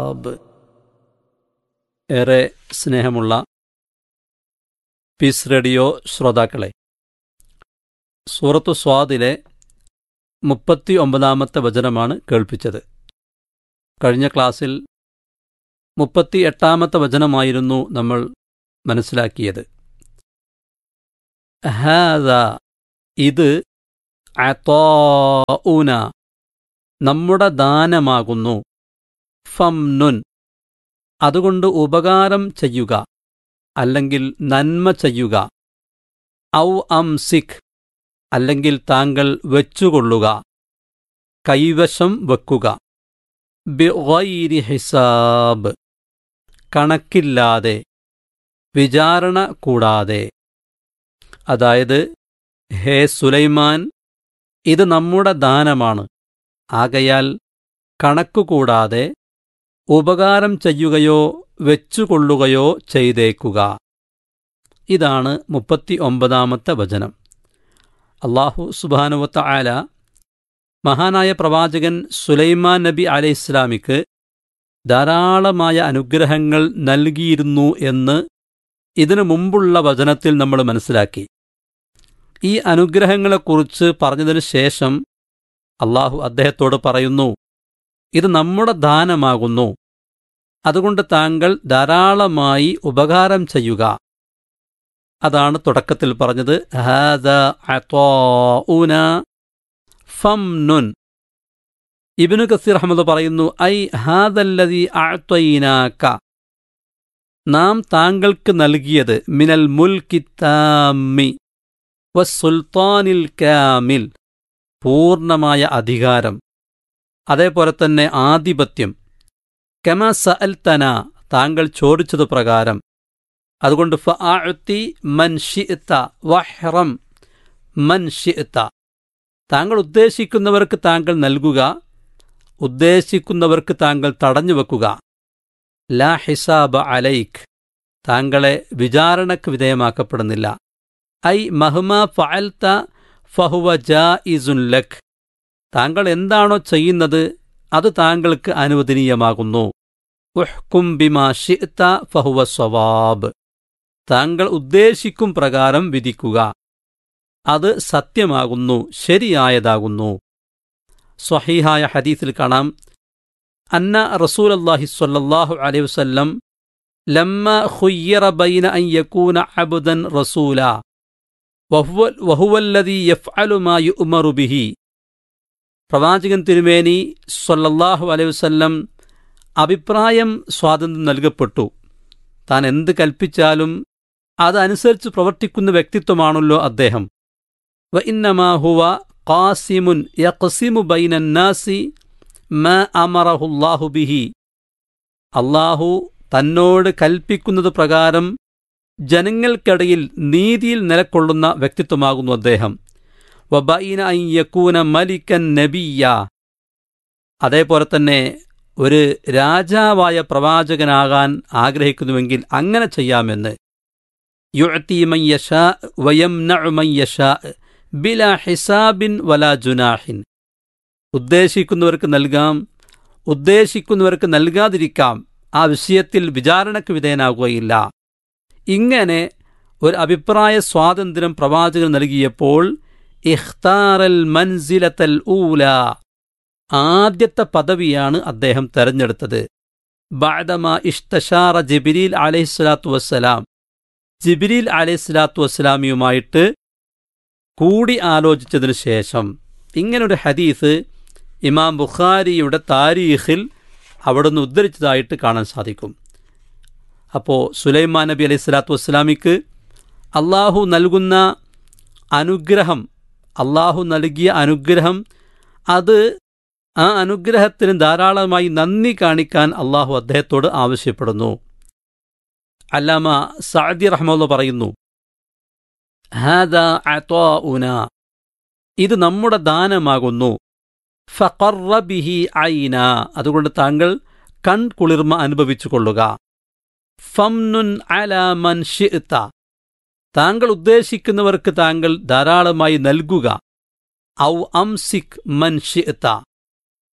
അബ് ഏറെ സ്നേഹമുള്ള പീസ് റേഡിയോ ശ്രോതാക്കളെ സൂറത്തു സ്വാദിലെ മുപ്പത്തി ഒമ്പതാമത്തെ വചനമാണ് കേൾപ്പിച്ചത് കഴിഞ്ഞ ക്ലാസ്സിൽ മുപ്പത്തി എട്ടാമത്തെ വചനമായിരുന്നു നമ്മൾ മനസ്സിലാക്കിയത് ഹാദ ഇത് അത്തോഊന നമ്മുടെ ദാനമാകുന്നു ഫംനുൻ അതുകൊണ്ട് ഉപകാരം ചെയ്യുക അല്ലെങ്കിൽ നന്മ ചെയ്യുക ഔ അംസിഖ് അല്ലെങ്കിൽ താങ്കൾ വെച്ചുകൊള്ളുക കൈവശം വെക്കുക ബിഗൈരി ഹിസാബ് കണക്കില്ലാതെ വിചാരണ കൂടാതെ അതായത് ഹേ സുലൈമാൻ ഇത് നമ്മുടെ ദാനമാണ് ആകയാൽ കണക്കുകൂടാതെ ഉപകാരം ചെയ്യുകയോ വെച്ചുകൊള്ളുകയോ ചെയ്തേക്കുക ഇതാണ് മുപ്പത്തി ഒമ്പതാമത്തെ വചനം അള്ളാഹു സുബാനുവത്ത ആല മഹാനായ പ്രവാചകൻ സുലൈമാൻ നബി അലൈഹി ഇസ്ലാമിക്ക് ധാരാളമായ അനുഗ്രഹങ്ങൾ നൽകിയിരുന്നു എന്ന് ഇതിനു മുമ്പുള്ള വചനത്തിൽ നമ്മൾ മനസ്സിലാക്കി ഈ അനുഗ്രഹങ്ങളെക്കുറിച്ച് പറഞ്ഞതിനു ശേഷം അള്ളാഹു അദ്ദേഹത്തോട് പറയുന്നു ഇത് നമ്മുടെ ദാനമാകുന്നു അതുകൊണ്ട് താങ്കൾ ധാരാളമായി ഉപകാരം ചെയ്യുക അതാണ് തുടക്കത്തിൽ പറഞ്ഞത് ഹാദ അത്വാഉന ഫംനുൻ ഇബ്നു കസീർ അഹമ്മദ് പറയുന്നു ഐ ഹാദല്ലദി അഅ്തൈനാക നാം താങ്കൾക്ക് നൽകിയത് മിനൽ മുൽക്കിത്താമി വസുൽത്താനിൽ കാമിൽ പൂർണ്ണമായ അധികാരം അതേപോലെ തന്നെ ആധിപത്യം കമ സഅൽത്തന താങ്കൾ ചോദിച്ചതു പ്രകാരം അതുകൊണ്ട് ഫഅഅത്തി മൻ ഷിഅത വഹ്റം മൻ ഷിഅത താങ്കൾ ഉദ്ദേശിക്കുന്നവർക്ക് താങ്കൾ നൽകുക ഉദ്ദേശിക്കുന്നവർക്ക് താങ്കൾ തടഞ്ഞു വെക്കുക ലാ ഹിസാബ അലൈഖ് താങ്കളെ വിചാരണക്ക് വിധേയമാക്കപ്പെടുന്നില്ല ഐ മഹ്മ ഫഅൽത ഫഹുവ ജായിസുൻ ലഖ് താങ്കൾ എന്താണോ ചെയ്യുന്നത് അത് താങ്കൾക്ക് അനുവദനീയമാകുന്നു ഉഹ്കും ബിമാ ഷിഅത ഫഹുവ സ്വവാബ് താങ്കൾ ഉദ്ദേശിക്കും പ്രകാരം വിധിക്കുക അത് സത്യമാകുന്നു ശരിയായതാകുന്നു സ്വഹീഹായ ഹദീസിൽ കാണാം അന്ന റസൂലല്ലാഹി സ്വല്ലല്ലാഹു അലൈഹി വസല്ലം ലമ്മ ഖുയ്യറ ബൈന അൻ യകൂന അബ്ദൻ റസൂല വഹുവല്ലദീ യഫ്അലു മാ യുഅ്മറു ബിഹി പ്രവാചകൻ തിരുമേനി സ്വല്ലല്ലാഹു അലൈഹി വസല്ലം അഭിപ്രായം സ്വാതന്ത്ര്യം നൽകപ്പെട്ടു താൻ എന്ത് കൽപ്പിച്ചാലും അതനുസരിച്ച് പ്രവർത്തിക്കുന്ന വ്യക്തിത്വമാണല്ലോ അദ്ദേഹം വ ഇന്നമാ ഹുവ ഖാസിമുൻ യഖ്സിമു ബൈനന്നാസി മ അമറഹുല്ലാഹു ബിഹി അള്ളാഹു തന്നോട് കൽപ്പിക്കുന്നത് പ്രകാരം ജനങ്ങൾക്കിടയിൽ നീതിയിൽ നിലക്കൊള്ളുന്ന വ്യക്തിത്വമാകുന്നു അദ്ദേഹം വബൈന അൻ യക്കൂന മലിക്കൻ നബിയ അതേപോലെ തന്നെ ഒരു രാജാവായ പ്രവാചകനാകാൻ ആഗ്രഹിക്കുന്നുവെങ്കിൽ അങ്ങനെ ചെയ്യാമെന്ന് യുഅത്തി മയ്യഷ വയം മയ്യഷ ബില ഹിസാബിൻ വല ജുനാഹിൻ ഉദ്ദേശിക്കുന്നവർക്ക് നൽകാം ഉദ്ദേശിക്കുന്നവർക്ക് നൽകാതിരിക്കാം ആ വിഷയത്തിൽ വിചാരണയ്ക്ക് വിധേയനാകുകയില്ല ഇങ്ങനെ ഒരു അഭിപ്രായ സ്വാതന്ത്ര്യം പ്രവാചകൻ നൽകിയപ്പോൾ ഇഖ്താറൽ മൻസിലത്തൽ ഊല ആദ്യത്തെ പദവിയാണ് അദ്ദേഹം തെരഞ്ഞെടുത്തത് ബാദമ ഇഷ്തഷാറ ജിബിരിൽ അലഹിസ്ലാത്തു വസ്സലാം ജിബിരിൽ അലഹിസ്ലാത്തു വസ്സലാമിയുമായിട്ട് കൂടി ആലോചിച്ചതിനു ശേഷം ഇങ്ങനൊരു ഹദീസ് ഇമാം ബുഖാരിയുടെ താരീഖിൽ അവിടുന്ന് ഉദ്ധരിച്ചതായിട്ട് കാണാൻ സാധിക്കും അപ്പോൾ സുലൈമാൻ നബി അലൈഹി സ്വലാത്തു വസ്സലാമിക്ക് അള്ളാഹു നൽകുന്ന അനുഗ്രഹം അള്ളാഹു നൽകിയ അനുഗ്രഹം അത് ആ അനുഗ്രഹത്തിന് ധാരാളമായി നന്ദി കാണിക്കാൻ അള്ളാഹു അദ്ദേഹത്തോട് ആവശ്യപ്പെടുന്നു അല്ലാമ സഅദി റഹ്മുള്ള പറയുന്നു ഹാദ അത്വാഉന ഇത് നമ്മുടെ ദാനമാകുന്നു ഫഖറ ബിഹി ഐന അതുകൊണ്ട് താങ്കൾ കൺകുളിർമ അനുഭവിച്ചു കൊള്ളുക ഫംനുൻ അല മൻ ഷിഅ്ത താങ്കൾ ഉദ്ദേശിക്കുന്നവർക്ക് താങ്കൾ ധാരാളമായി നൽകുക ഔ അംസിക് മൻ ഷിഅ്ത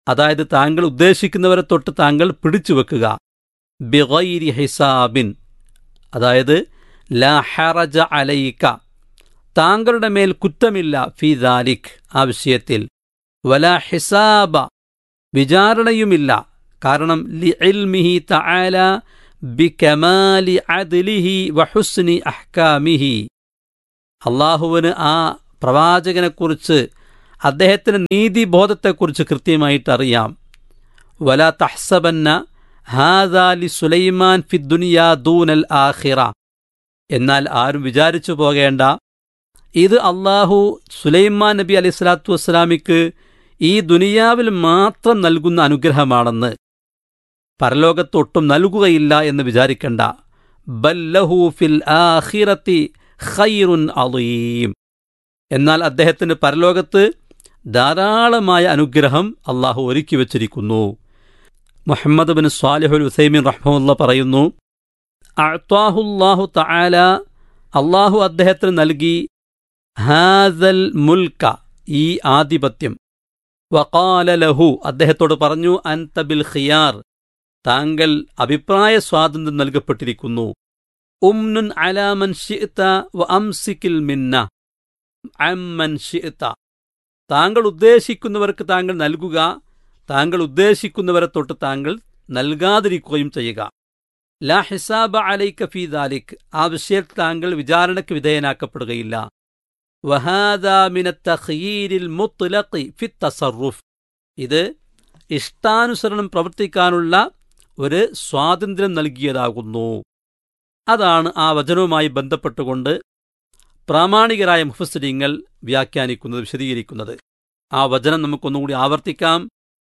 അതായത് താങ്കൾ ഉദ്ദേശിക്കുന്നവരെ തൊട്ട് താങ്കൾ പിടിച്ചു വെക്കുക ബിഗൈരി ഹിസാബിൻ അതായത് ലാ ഹറജ അലൈക താങ്കളുടെ മേൽ കുറ്റമില്ല ഫി ദാലിക് ആ വിഷയത്തിൽ വല ഹിസാബ വിചാരണയുമില്ല കാരണം ലി ഇൽമിഹി തആല ബികമാലി അദ്ലിഹി വഹുസ്നി അഹ്കാമിഹി അള്ളാഹുവിന് ആ പ്രവാചകനെക്കുറിച്ച് അദ്ദേഹത്തിന് നീതിബോധത്തെക്കുറിച്ച് കൃത്യമായിട്ട് അറിയാം വല തഹ്സബന്ന ഹാദാലി സുലൈമാൻ ഫി ദുനിയാ ദൂനൽ ആഖിറ എന്നാൽ ആരും വിചാരിച്ചു പോകേണ്ട ഇത് അള്ളാഹു സുലൈമാൻ നബി അലൈഹി സ്വലാത്തു വസ്സലാമിക്ക് ഈ ദുനിയാവിൽ മാത്രം നൽകുന്ന അനുഗ്രഹമാണെന്ന് പരലോകത്തൊട്ടും നൽകുകയില്ല എന്ന് വിചാരിക്കണ്ട ബല്ലഹു ഫിൽ ആഖിറത്തി ഖൈറുൻ അളീം എന്നാൽ അദ്ദേഹത്തിന് പരലോകത്ത് ധാരാളമായ അനുഗ്രഹം അള്ളാഹു ഒരുക്കി വച്ചിരിക്കുന്നു മുഹമ്മദ് ബിൻ സ്വാലിഹുൽ ഉസൈമിൻ റഹ്മുല്ല പറയുന്നു അഅ്താഹുല്ലാഹു തആല അള്ളാഹു അദ്ദേഹത്തിന് നൽകി ഹാസൽ മുൽക്ക ഈ ആധിപത്യം വഖാല ലഹു അദ്ദേഹത്തോട് പറഞ്ഞു അൻത ബിൽ ഖിയാർ താങ്കൾ അഭിപ്രായ സ്വാതന്ത്ര്യം നൽകപ്പെട്ടിരിക്കുന്നു ഉംനുൻ അലാമൻ ഷിഅ്ത വ അംസിക്കിൽ മിന്ന അമ്മൻ ഷിഅ്ത താങ്കൾ ഉദ്ദേശിക്കുന്നവർക്ക് താങ്കൾ നൽകുക താങ്കൾ ഉദ്ദേശിക്കുന്നവരെ തൊട്ട് താങ്കൾ നൽകാതിരിക്കുകയും ചെയ്യുക ലാ ഹിസാബ അലൈക ഫീ ദാലിക് ആ വിഷയത്തിൽ താങ്കൾ വിചാരണയ്ക്ക് വിധേയനാക്കപ്പെടുകയില്ല വഹാദാ മിന തഖ്യീരിൽ മുത്ലഖി ഫി തസറുഫ് ഇത് ഇഷ്ടാനുസരണം പ്രവർത്തിക്കാനുള്ള ഒരു സ്വാതന്ത്ര്യം നൽകിയതാകുന്നു അതാണ് ആ വചനവുമായി ബന്ധപ്പെട്ടുകൊണ്ട് പ്രാമാണികരായ മുഫസ്സരിങ്ങൾ വ്യാഖ്യാനിക്കുന്നത് വിശദീകരിക്കുന്നത് ആ വചനം നമുക്കൊന്നുകൂടി ആവർത്തിക്കാം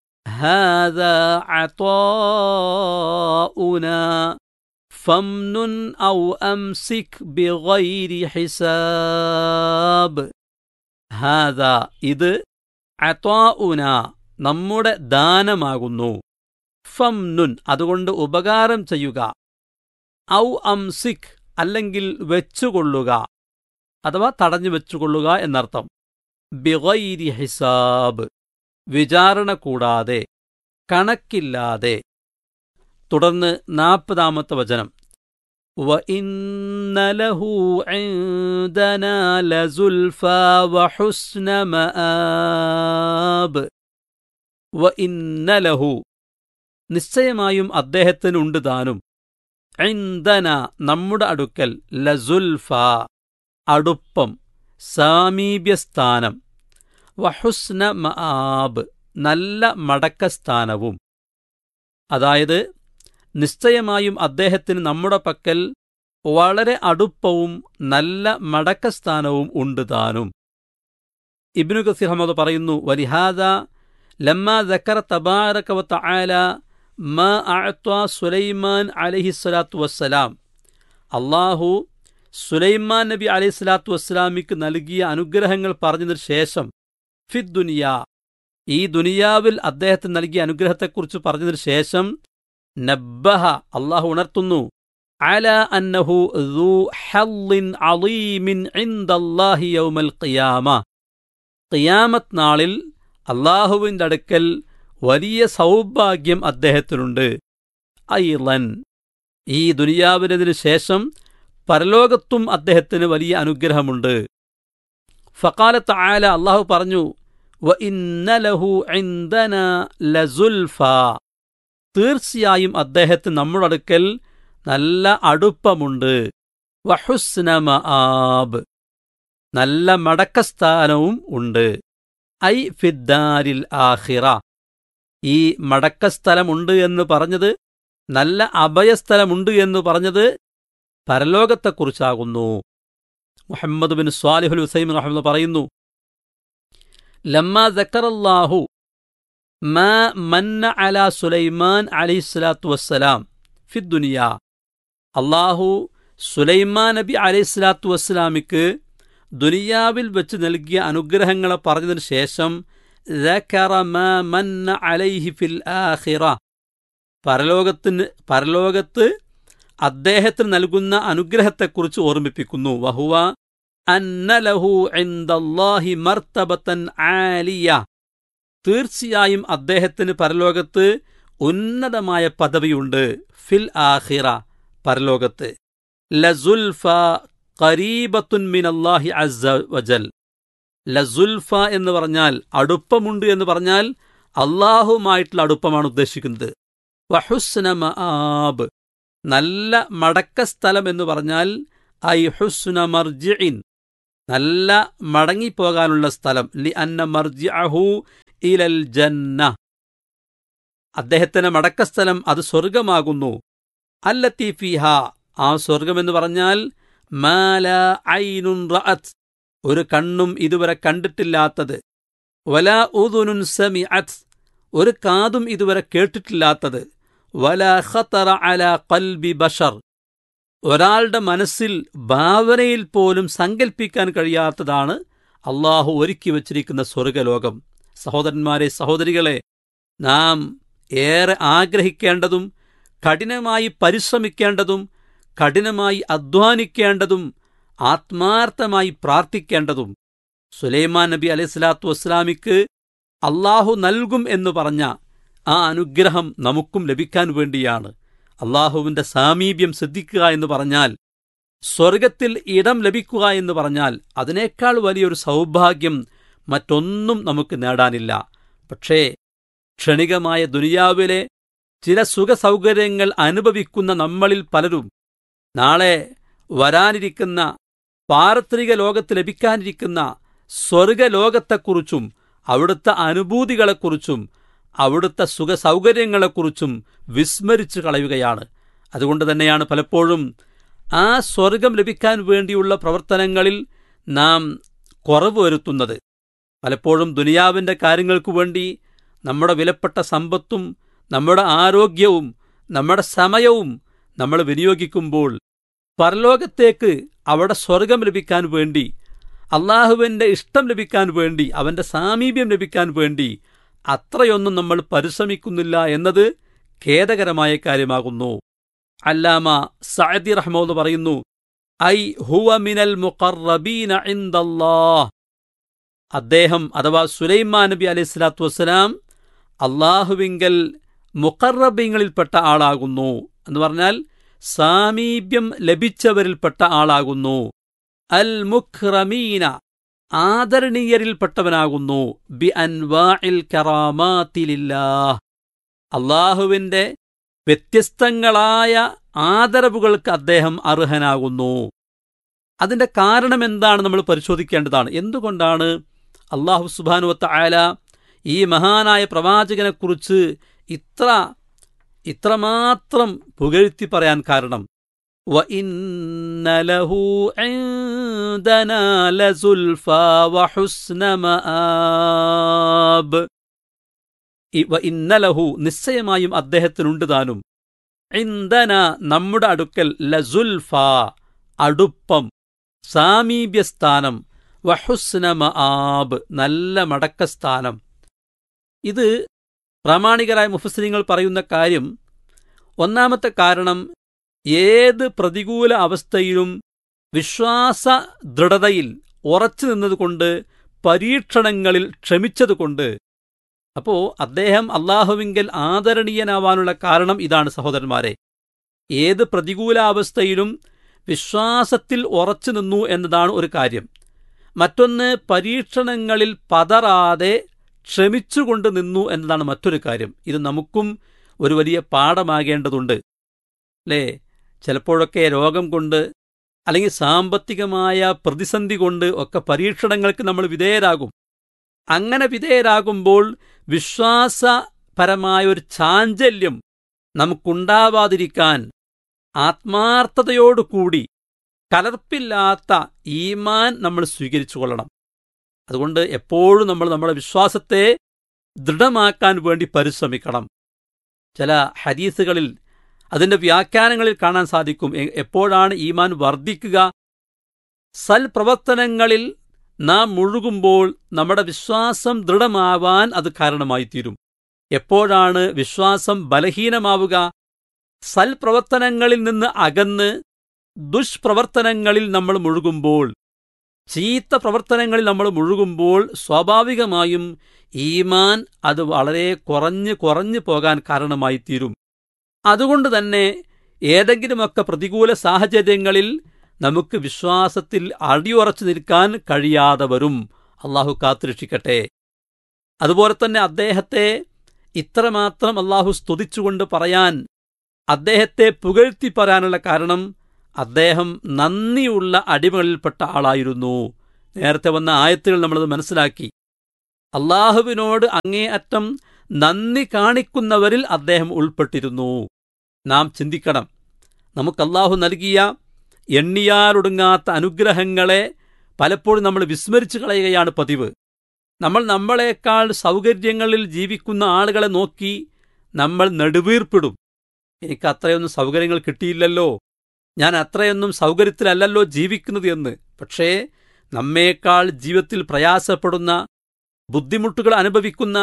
هذا عطاؤنا فامنن أو أمسك بغير حساب هذا ഇത് അത്വാഉന നമ്മുടെ ദാനമാകുന്നു ഫംനുൻ അതുകൊണ്ട് ഉപകാരം ചെയ്യുക ഔ അംസിക് അല്ലെങ്കിൽ വെച്ചുകൊള്ളുക അഥവാ തടഞ്ഞു വെച്ചുകൊള്ളുക എന്നർത്ഥം ബിഗൈരി ഹിസാബ് വിചാരണ കൂടാതെ കണക്കില്ലാതെ തുടർന്ന് നാൽപ്പതാമത്തെ വചനം وَإِنَّ لَهُ عِندَنَا لَزُلْفَى وَحُسْنَ مَآب് وَإِنَّ لَهُ നിശ്ചയമായും അദ്ദേഹത്തിനുണ്ട് താനും ഐന്ദന നമ്മുടെ അടുക്കൽ ലസുൽഫ അടുപ്പം സാമീപ്യസ്ഥാനം വഹുസ്ന മആബ് നല്ല മടക്കസ്ഥാനവും അതായത് നിശ്ചയമായും അദ്ദേഹത്തിന് നമ്മുടെ പക്കൽ വളരെ അടുപ്പവും നല്ല മടക്കസ്ഥാനവും ഉണ്ട് താനും ഇബ്നു കസീർ അഹമ്മദ് പറയുന്നു വലിഹാദ ലമ്മ ദക്കറ തബാരക വ തആല മാ അഅത്വ സുലൈമാൻ അലൈഹിസ്സലാത്തു വസ്സലാം അള്ളാഹു സുലൈമാൻ നബി അലൈഹി സ്വലാത്തു വസ്സലാമിക്ക് നൽകിയ അനുഗ്രഹങ്ങൾ പറഞ്ഞതിന് ശേഷം ഫിദ് ദുനിയ ഈ ദുനിയാവിൽ അദ്ദേഹത്തിന് നൽകിയ അനുഗ്രഹത്തെക്കുറിച്ച് പറഞ്ഞതിന് ശേഷം നബ്ബഹ അള്ളാഹു ഉണർത്തുന്നു അല അന്നഹു ذو حظ عظيم عند الله يوم القيامة ഖിയാമത്ത് നാളിൽ അള്ളാഹുവിൻ്റെ അടുക്കൽ വലിയ സൗഭാഗ്യം അദ്ദേഹത്തിനുണ്ട് ഐലൻ ഈ ദുനിയാവിനതിനു ശേഷം പരലോകത്തും അദ്ദേഹത്തിന് വലിയ അനുഗ്രഹമുണ്ട് ഫക്കാലത്ത് ആല അള്ളാഹു പറഞ്ഞു വ ഇന്നലഹു ഇന്ദന ലസുൽഫ തീർച്ചയായും അദ്ദേഹത്തിന് നമ്മുടെ അടുക്കൽ നല്ല അടുപ്പമുണ്ട് വഹുസ്ന മആബ് നല്ല മടക്കസ്ഥാനവും ഉണ്ട് ഐ ഫിദ്ദാരിൽ ആഹിറ ഈ മടക്കസ്ഥലമുണ്ട് എന്ന് പറഞ്ഞത് നല്ല അഭയസ്ഥലമുണ്ട് എന്ന് പറഞ്ഞത് പരലോകത്തെക്കുറിച്ചാകുന്നു മുഹമ്മദ് ബിൻ സ്വാലിഹുൽ ഹുസൈം റഹ്മദ് പറയുന്നു ലമ്മ ദക്കറല്ലാഹു മാ മന്ന അല സുലൈമാൻ അലൈഹിസ്സലാത്തു വസ്സലാം ഫിദ്ദുനിയ അള്ളാഹു സുലൈമാൻ നബി അലൈഹിസ്സലാത്തു വസ്സലാമിക്ക് ദുനിയാവിൽ വെച്ച് നൽകിയ അനുഗ്രഹങ്ങളെ പറഞ്ഞതിന് ശേഷം ذكر ما من عليه في الآخرة പരലോകത്തിന് പരലോകത്ത് അദ്ദേഹത്തിന് നൽകുന്ന അനുഗ്രഹത്തെക്കുറിച്ച് ഓർമ്മിപ്പിക്കുന്നു വഹുവ അന്നലഹു ഇന്ദല്ലാഹി മർത്തബത്തൻ ആലിയ തീർച്ചയായും അദ്ദേഹത്തിന് പരലോകത്ത് ഉന്നതമായ പദവിയുണ്ട് ഫിൽ ആഹിറ പരലോകത്ത് ലസുൽഫ ഖരീബത്തുൻ മിനല്ലാഹി അസ്സ വജൽ ലസുൽഫ എന്ന് പറഞ്ഞാൽ അടുപ്പമുണ്ട് എന്ന് പറഞ്ഞാൽ അള്ളാഹുമായിട്ടുള്ള അടുപ്പമാണ് ഉദ്ദേശിക്കുന്നത് വഹുസ്ന മആബ് നല്ല മടക്ക സ്ഥലം എന്ന് പറഞ്ഞാൽ ഐ ഹുസ്ന മർജിഇൻ നല്ല മടങ്ങിപ്പോകാനുള്ള സ്ഥലം ലി അന്ന മർജിഅഹു ഇലൽ ജന്ന അദ്ദേഹത്തിന്റെ മടക്കസ്ഥലം അത് സ്വർഗമാകുന്നു അല്ലത്തി ഫിഹ ആ സ്വർഗമെന്ന് പറഞ്ഞാൽ മാല ഐനുൻ റഅത്ത് ഒരു കണ്ണും ഇതുവരെ കണ്ടിട്ടില്ലാത്തത് വല ഉദുനുൻ സമിഅത്ത് ഒരു കാതും ഇതുവരെ കേട്ടിട്ടില്ലാത്തത് വല ഖതറ അല ഖൽബി ബഷർ ഒരാളുടെ മനസ്സിൽ ഭാവനയിൽ പോലും സങ്കല്പിക്കാൻ കഴിയാത്തതാണ് അള്ളാഹു ഒരുക്കി വച്ചിരിക്കുന്ന സ്വർഗലോകം സഹോദരന്മാരെ സഹോദരികളെ നാം ഏറെ ആഗ്രഹിക്കേണ്ടതും കഠിനമായി പരിശ്രമിക്കേണ്ടതും കഠിനമായി അധ്വാനിക്കേണ്ടതും ആത്മാർത്ഥമായി പ്രാർത്ഥിക്കേണ്ടതും സുലൈമാൻ നബി അലൈഹിസ്ലാത്തു വസ്സലാമിക്ക് അള്ളാഹു നൽകും എന്ന് പറഞ്ഞ ആ അനുഗ്രഹം നമുക്കും ലഭിക്കാൻ വേണ്ടിയാണ് അള്ളാഹുവിന്റെ സാമീപ്യം ശ്രദ്ധിക്കുക എന്ന് പറഞ്ഞാൽ സ്വർഗത്തിൽ ഇടം ലഭിക്കുക എന്ന് പറഞ്ഞാൽ അതിനേക്കാൾ വലിയൊരു സൗഭാഗ്യം മറ്റൊന്നും നമുക്ക് നേടാനില്ല പക്ഷേ ക്ഷണികമായ ദുനിയാവിലെ ചില സുഖസൗകര്യങ്ങൾ അനുഭവിക്കുന്ന നമ്മളിൽ പലരും നാളെ വരാനിരിക്കുന്ന പാരത്രിക ലോകത്ത് ലഭിക്കാനിരിക്കുന്ന സ്വർഗലോകത്തെക്കുറിച്ചും അവിടുത്തെ അനുഭൂതികളെക്കുറിച്ചും അവിടുത്തെ സുഖസൗകര്യങ്ങളെക്കുറിച്ചും വിസ്മരിച്ചു കളയുകയാണ് അതുകൊണ്ട് തന്നെയാണ് പലപ്പോഴും ആ സ്വർഗം ലഭിക്കാൻ വേണ്ടിയുള്ള പ്രവർത്തനങ്ങളിൽ നാം കുറവ് വരുത്തുന്നത് പലപ്പോഴും ദുനിയാവിന്റെ കാര്യങ്ങൾക്കു വേണ്ടി നമ്മുടെ വിലപ്പെട്ട സമ്പത്തും നമ്മുടെ ആരോഗ്യവും നമ്മുടെ സമയവും നമ്മൾ വിനിയോഗിക്കുമ്പോൾ പരലോകത്തേക്ക് അവിടെ സ്വർഗം ലഭിക്കാൻ വേണ്ടി അള്ളാഹുവിന്റെ ഇഷ്ടം ലഭിക്കാൻ വേണ്ടി അവന്റെ സാമീപ്യം ലഭിക്കാൻ വേണ്ടി അത്രയൊന്നും നമ്മൾ പരിശ്രമിക്കുന്നില്ല എന്നത് ഖേദകരമായ കാര്യമാകുന്നു അല്ലാമ സഅദി റഹ്മോന്ന് പറയുന്നു ഐ ഹുവ മിനൽ മുഖറബീന ഇൻദല്ലാഹ് അദ്ദേഹം അഥവാ സുലൈമാൻ നബി അലൈഹി സ്വലാത്തു വസ്സലാം അള്ളാഹുവിങ്കൽ മുഖറബീങ്ങളിൽപ്പെട്ട ആളാകുന്നു എന്ന് പറഞ്ഞാൽ സാമീപ്യം ലഭിച്ചവരിൽപ്പെട്ട ആളാകുന്നു അൽ മുഖ്റമീന ആദരണീയരിൽപ്പെട്ടവനാകുന്നു ബി അൻവാഇൽ കറാമാത്തിലില്ലാഹ് അള്ളാഹുവിന്റെ വ്യത്യസ്തങ്ങളായ ആദരവുകൾക്ക് അദ്ദേഹം അർഹനാകുന്നു അതിന്റെ കാരണം എന്താണ് നമ്മൾ പരിശോധിക്കേണ്ടതാണ് എന്തുകൊണ്ടാണ് അള്ളാഹു സുബാനുവത്ത ആല ഈ മഹാനായ പ്രവാചകനെക്കുറിച്ച് ഇത്ര ഇത്രമാത്രം പുകഴ്ത്തി പറയാൻ കാരണം وَإِنَّ لَهُ عِندَنَا لَزُلْفَى وَحُسْنَ مَآب് ഇന്നലഹു നിശ്ചയമായും അദ്ദേഹത്തിനുണ്ട് താനും ഇന്ധന നമ്മുടെ അടുക്കൽ ലസുൽഫ അടുപ്പം സാമീപ്യസ്ഥാനം വഹുസ്ന മആബ് നല്ല മടക്കസ്ഥാനം ഇത് പ്രാമാണികരായ മുഫസ്ലിങ്ങൾ പറയുന്ന കാര്യം ഒന്നാമത്തെ കാരണം ഏത് പ്രതികൂല അവസ്ഥയിലും വിശ്വാസ ദൃഢതയിൽ ഉറച്ചു നിന്നതുകൊണ്ട് പരീക്ഷണങ്ങളിൽ ക്ഷമിച്ചതുകൊണ്ട് അപ്പോ അദ്ദേഹം അള്ളാഹുവിങ്കൽ ആദരണീയനാവാനുള്ള കാരണം ഇതാണ് സഹോദരന്മാരെ ഏത് പ്രതികൂലാവസ്ഥയിലും വിശ്വാസത്തിൽ ഉറച്ചു നിന്നു എന്നതാണ് ഒരു കാര്യം മറ്റൊന്ന് പരീക്ഷണങ്ങളിൽ പതറാതെ ക്ഷമിച്ചുകൊണ്ട് നിന്നു എന്നതാണ് മറ്റൊരു കാര്യം ഇത് നമുക്കും ഒരു വലിയ പാഠമാകേണ്ടതുണ്ട് അല്ലേ ചിലപ്പോഴൊക്കെ രോഗം കൊണ്ട് അല്ലെങ്കിൽ സാമ്പത്തികമായ പ്രതിസന്ധി കൊണ്ട് ഒക്കെ പരീക്ഷണങ്ങൾക്ക് നമ്മൾ വിധേയരാകും അങ്ങനെ വിധേയരാകുമ്പോൾ വിശ്വാസപരമായ ഒരു ചാഞ്ചല്യം നമുക്കുണ്ടാവാതിരിക്കാൻ ആത്മാർത്ഥതയോടുകൂടി കലർപ്പില്ലാത്ത ഈമാൻ നമ്മൾ സ്വീകരിച്ചു കൊള്ളണം അതുകൊണ്ട് എപ്പോഴും നമ്മൾ നമ്മുടെ വിശ്വാസത്തെ ദൃഢമാക്കാൻ വേണ്ടി പരിശ്രമിക്കണം ചില ഹദീസുകളിൽ അതിന്റെ വ്യാഖ്യാനങ്ങളിൽ കാണാൻ സാധിക്കും എപ്പോഴാണ് ഈമാൻ വർദ്ധിക്കുക സൽപ്രവർത്തനങ്ങളിൽ നാം മുഴുകുമ്പോൾ നമ്മുടെ വിശ്വാസം ദൃഢമാവാൻ അത് കാരണമായി തീരും എപ്പോഴാണ് വിശ്വാസം ബലഹീനമാവുക സൽപ്രവർത്തനങ്ങളിൽ നിന്ന് അകന്ന് ദുഷ്പ്രവർത്തനങ്ങളിൽ നമ്മൾ മുഴുകുമ്പോൾ ചീത്ത പ്രവർത്തനങ്ങളിൽ നമ്മൾ മുഴുകുമ്പോൾ സ്വാഭാവികമായും ഈമാൻ അത് വളരെ കുറഞ്ഞ് കുറഞ്ഞു പോകാൻ കാരണമായി തീരും അതുകൊണ്ട് തന്നെ ഏതെങ്കിലുമൊക്കെ പ്രതികൂല സാഹചര്യങ്ങളിൽ നമുക്ക് വിശ്വാസത്തിൽ അടിയുറച്ചു നിൽക്കാൻ കഴിയാതെ വരും അള്ളാഹു കാത്തുരക്ഷിക്കട്ടെ അതുപോലെ തന്നെ അദ്ദേഹത്തെ ഇത്രമാത്രം അള്ളാഹു സ്തുതിച്ചുകൊണ്ട് പറയാൻ അദ്ദേഹത്തെ പുകഴ്ത്തി പറയാനുള്ള കാരണം അദ്ദേഹം നന്ദിയുള്ള അടിമകളിൽപ്പെട്ട ആളായിരുന്നു നേരത്തെ വന്ന ആയത്തുകൾ നമ്മളത് മനസ്സിലാക്കി അള്ളാഹുവിനോട് അങ്ങേയറ്റം നന്ദി കാണിക്കുന്നവരിൽ അദ്ദേഹം ഉൾപ്പെട്ടിരുന്നു നാം ചിന്തിക്കണം നമുക്ക് അള്ളാഹു നൽകിയ എണ്ണിയാലൊടുങ്ങാത്ത അനുഗ്രഹങ്ങളെ പലപ്പോഴും നമ്മൾ വിസ്മരിച്ചു കളയുകയാണ് പതിവ് നമ്മൾ നമ്മളെക്കാൾ സൗകര്യങ്ങളിൽ ജീവിക്കുന്ന ആളുകളെ നോക്കി നമ്മൾ നെടുവീർപ്പിടും എനിക്ക് അത്രയൊന്നും സൗകര്യങ്ങൾ കിട്ടിയില്ലല്ലോ ഞാൻ അത്രയൊന്നും സൗകര്യത്തിലല്ലല്ലോ ജീവിക്കുന്നത് എന്ന് പക്ഷേ നമ്മേക്കാൾ ജീവിതത്തിൽ പ്രയാസപ്പെടുന്ന ബുദ്ധിമുട്ടുകൾ അനുഭവിക്കുന്ന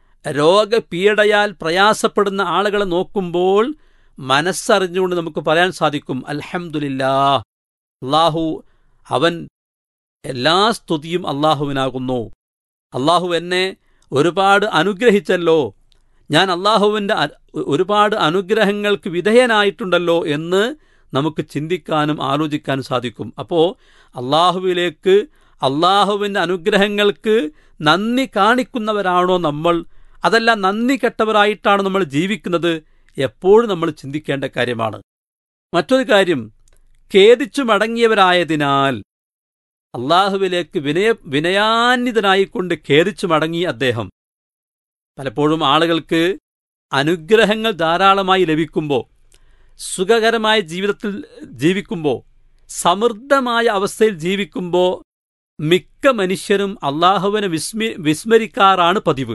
രോഗപീഡയാൽ പ്രയാസപ്പെടുന്ന ആളുകളെ നോക്കുമ്പോൾ മനസ്സറിഞ്ഞുകൊണ്ട് നമുക്ക് പറയാൻ സാധിക്കും അൽഹംദുലില്ലാ അള്ളാഹു അവൻ എല്ലാ സ്തുതിയും അള്ളാഹുവിനാകുന്നു അള്ളാഹു എന്നെ ഒരുപാട് അനുഗ്രഹിച്ചല്ലോ ഞാൻ അള്ളാഹുവിൻ്റെ ഒരുപാട് അനുഗ്രഹങ്ങൾക്ക് വിധേയനായിട്ടുണ്ടല്ലോ എന്ന് നമുക്ക് ചിന്തിക്കാനും ആലോചിക്കാനും സാധിക്കും അപ്പോൾ അള്ളാഹുവിലേക്ക് അള്ളാഹുവിൻ്റെ അനുഗ്രഹങ്ങൾക്ക് നന്ദി കാണിക്കുന്നവരാണോ നമ്മൾ അതല്ല നന്ദി കെട്ടവരായിട്ടാണ് നമ്മൾ ജീവിക്കുന്നത് എപ്പോഴും നമ്മൾ ചിന്തിക്കേണ്ട കാര്യമാണ് മറ്റൊരു കാര്യം ഖേദിച്ചു മടങ്ങിയവരായതിനാൽ അള്ളാഹുവിലേക്ക് വിനയ വിനയാന്വിതനായിക്കൊണ്ട് ഖേദിച്ചു മടങ്ങി അദ്ദേഹം പലപ്പോഴും ആളുകൾക്ക് അനുഗ്രഹങ്ങൾ ധാരാളമായി ലഭിക്കുമ്പോൾ സുഖകരമായ ജീവിതത്തിൽ ജീവിക്കുമ്പോൾ സമൃദ്ധമായ അവസ്ഥയിൽ ജീവിക്കുമ്പോൾ മിക്ക മനുഷ്യരും അള്ളാഹുവിനെ വിസ്മി വിസ്മരിക്കാറാണ് പതിവ്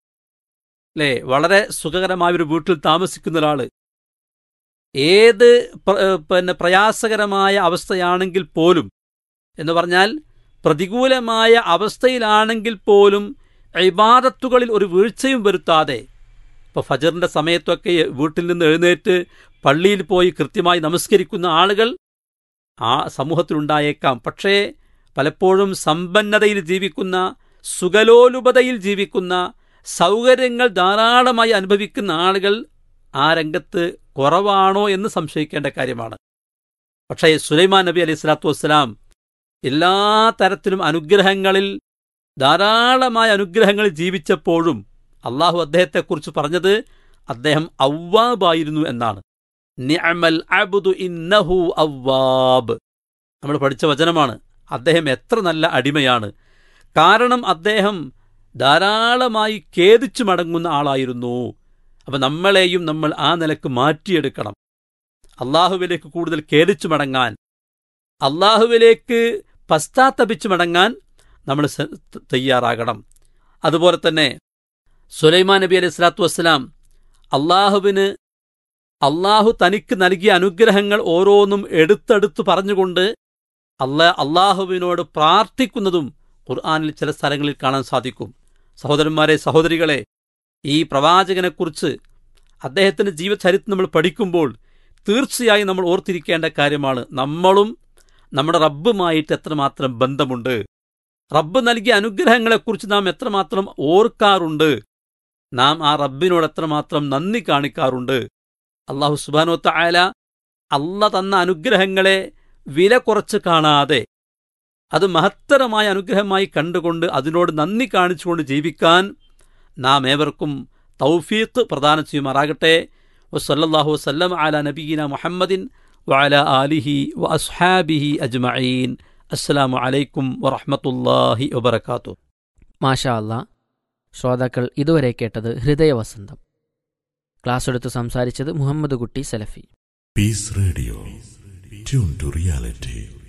അല്ലേ വളരെ സുഖകരമായ ഒരു വീട്ടിൽ താമസിക്കുന്ന ഒരാള് ഏത് പിന്നെ പ്രയാസകരമായ അവസ്ഥയാണെങ്കിൽ പോലും എന്ന് പറഞ്ഞാൽ പ്രതികൂലമായ അവസ്ഥയിലാണെങ്കിൽ പോലും ഇബാദത്തുകളിൽ ഒരു വീഴ്ചയും വരുത്താതെ ഇപ്പോൾ ഫജറിൻ്റെ സമയത്തൊക്കെ വീട്ടിൽ നിന്ന് എഴുന്നേറ്റ് പള്ളിയിൽ പോയി കൃത്യമായി നമസ്കരിക്കുന്ന ആളുകൾ ആ സമൂഹത്തിലുണ്ടായേക്കാം പക്ഷേ പലപ്പോഴും സമ്പന്നതയിൽ ജീവിക്കുന്ന സുഖലോലുപതയിൽ ജീവിക്കുന്ന സൗകര്യങ്ങൾ ധാരാളമായി അനുഭവിക്കുന്ന ആളുകൾ ആ രംഗത്ത് കുറവാണോ എന്ന് സംശയിക്കേണ്ട കാര്യമാണ് പക്ഷേ സുലൈമാൻ നബി അലൈഹി സ്വലാത്തു വസ്സലാം എല്ലാ തരത്തിലും അനുഗ്രഹങ്ങളിൽ ധാരാളമായ അനുഗ്രഹങ്ങളിൽ ജീവിച്ചപ്പോഴും അള്ളാഹു അദ്ദേഹത്തെക്കുറിച്ച് പറഞ്ഞത് അദ്ദേഹം ഔവാബായിരുന്നു എന്നാണ് നിഅമൽ അബ്ദു ഇന്നഹു അവ്വാബ് നമ്മൾ പഠിച്ച വചനമാണ് അദ്ദേഹം എത്ര നല്ല അടിമയാണ് കാരണം അദ്ദേഹം ധാരാളമായി ഖേദിച്ചു മടങ്ങുന്ന ആളായിരുന്നു അപ്പം നമ്മളെയും നമ്മൾ ആ നിലക്ക് മാറ്റിയെടുക്കണം അള്ളാഹുവിലേക്ക് കൂടുതൽ ഖേദിച്ചു മടങ്ങാൻ അള്ളാഹുവിലേക്ക് പശ്ചാത്തപിച്ചു മടങ്ങാൻ നമ്മൾ തയ്യാറാകണം അതുപോലെ തന്നെ സുലൈമാൻ നബി അലൈഹി സ്വലാത്തു വസ്സലാം അള്ളാഹുവിന് അള്ളാഹു തനിക്ക് നൽകിയ അനുഗ്രഹങ്ങൾ ഓരോന്നും എടുത്തെടുത്ത് പറഞ്ഞുകൊണ്ട് അല്ലാ അള്ളാഹുവിനോട് പ്രാർത്ഥിക്കുന്നതും ഖുർആാനിൽ ചില സ്ഥലങ്ങളിൽ കാണാൻ സാധിക്കും സഹോദരന്മാരെ സഹോദരികളെ ഈ പ്രവാചകനെക്കുറിച്ച് അദ്ദേഹത്തിൻ്റെ ജീവചരിത്രം നമ്മൾ പഠിക്കുമ്പോൾ തീർച്ചയായും നമ്മൾ ഓർത്തിരിക്കേണ്ട കാര്യമാണ് നമ്മളും നമ്മുടെ റബ്ബുമായിട്ട് എത്രമാത്രം ബന്ധമുണ്ട് റബ്ബ് നൽകിയ അനുഗ്രഹങ്ങളെക്കുറിച്ച് നാം എത്രമാത്രം ഓർക്കാറുണ്ട് നാം ആ റബ്ബിനോട് എത്രമാത്രം നന്ദി കാണിക്കാറുണ്ട് അള്ളാഹു സുബാനോത്ത ആയ അല്ല തന്ന അനുഗ്രഹങ്ങളെ വില കുറച്ച് കാണാതെ അത് മഹത്തരമായ അനുഗ്രഹമായി കണ്ടുകൊണ്ട് അതിനോട് നന്ദി കാണിച്ചുകൊണ്ട് ജീവിക്കാൻ നാം ഏവർക്കും തൗഫീഖ് പ്രദാനം ചെയ്യുമാറാകട്ടെ വസല്ലാഹു വസ്ലം അല നബീന മുഹമ്മദിൻ വഅല ആലിഹി വ അസ്ഹാബിഹി അജ്മഈൻ അസ്സലാമു അലൈക്കും വറഹ്മത്തുള്ളാഹി വബറകാത്തു മാഷാ അല്ലാ ശ്രോതാക്കൾ ഇതുവരെ കേട്ടത് ഹൃദയവസന്തം ക്ലാസ് എടുത്ത് സംസാരിച്ചത് മുഹമ്മദ് കുട്ടി സലഫി Peace Radio. Tune to reality.